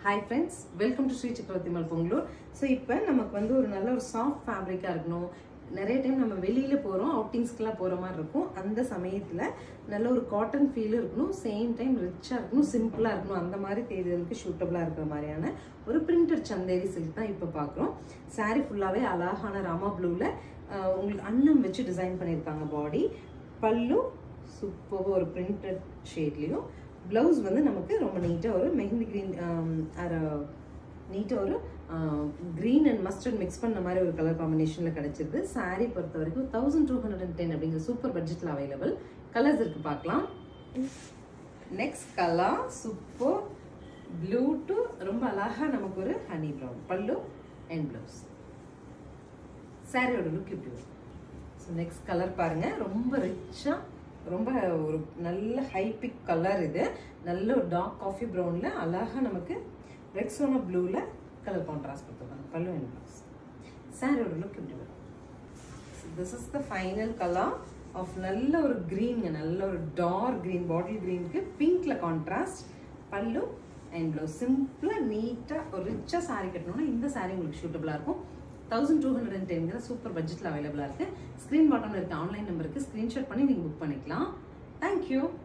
hi friends welcome to Sri Chakravarthi மல் Pongalur so இப்போ நமக்கு வந்து ஒரு நல்ல ஒரு சாஃப்ட் ஃபேப்ரிக்காக இருக்கணும் நிறைய டைம் நம்ம வெளியில் போகிறோம் அவுட்டிங்ஸ்க்கெலாம் போகிற மாதிரி இருக்கும் அந்த சமயத்தில் நல்ல ஒரு காட்டன் ஃபீலும் இருக்கணும் சேம் டைம் ரிச்சாக இருக்கணும் சிம்பிளாக இருக்கணும் அந்த மாதிரி தேதிகளுக்கு ஷூட்டபுளாக இருக்கிற மாதிரியான ஒரு பிரிண்டட் சந்தேரி சில்க் தான் இப்போ பார்க்குறோம் saree ஃபுல்லாகவே அழகான ராமா ப்ளூவில் உங்களுக்கு அன்னம் வச்சு டிசைன் பண்ணியிருக்காங்க பாடி பல்லு சூப்பர் ஒரு பிரிண்டட் ஷேட்லேயும் ப்ளவுஸ் வந்து நமக்கு ரொம்ப நீட்டாக ஒரு மெஹந்தி க்ரீன் நீட்டாக ஒரு க்ரீன் அண்ட் மஸ்டர்ட் மிக்ஸ் பண்ண மாதிரி ஒரு கலர் காம்பினேஷனில் கிடச்சிருக்கு saree பொறுத்த வரைக்கும் thousand two hundred and ten அப்படிங்கிற சூப்பர் பட்ஜெட்டில் அவைலபிள் கலர்ஸ் இருக்கு பார்க்கலாம் நெக்ஸ்ட் கலர் சூப்பர் ப்ளூ டு ரொம்ப அழகாக நமக்கு ஒரு honey brown pallu and blouse சாரியோட லுக் இப்படி வரும் ஸோ நெக்ஸ்ட் கலர் பாருங்க ரொம்ப ரிச்சாக ரொம்ப ஒரு நல்ல ஹை பிக் கலர் இது நல்ல ஒரு டார்க் காஃபி ப்ரௌனில் அழகாக நமக்கு ரெக்ஸோனா ப்ளூவில் கலர் கான்ட்ராஸ்ட் கொடுத்துருக்காங்க பல்லு அண்ட் ப்ளவுஸ் சாரியோட லுக் இப்படி வரும் this is the final colour of நல்ல ஒரு க்ரீனுங்க நல்ல ஒரு டார்க் க்ரீன் பாட்டில் க்ரீனுக்கு பிங்க்ல கான்ட்ராஸ்ட் பல்லு அண்ட் ப்ளவுஸ் சிம்பிளாக நீட்டாக ஒரு ரிச்சாக சாரீ கட்டணும்னா இந்த சாரீ உங்களுக்கு சூட்டபுளாக இருக்கும் தௌசண்ட் டூ ஹண்ட்ரட் அண்ட் டென்கிற சூப்பர் பட்ஜெட்டில் அவைலபிளாக இருக்குது ஸ்க்ரீன் பாட்டமில் இருக்க ஆன்லைன் நம்பருக்கு ஸ்க்ரீன்ஷாட் பண்ணி நீங்கள் புக் பண்ணிக்கலாம் தேங்க்யூ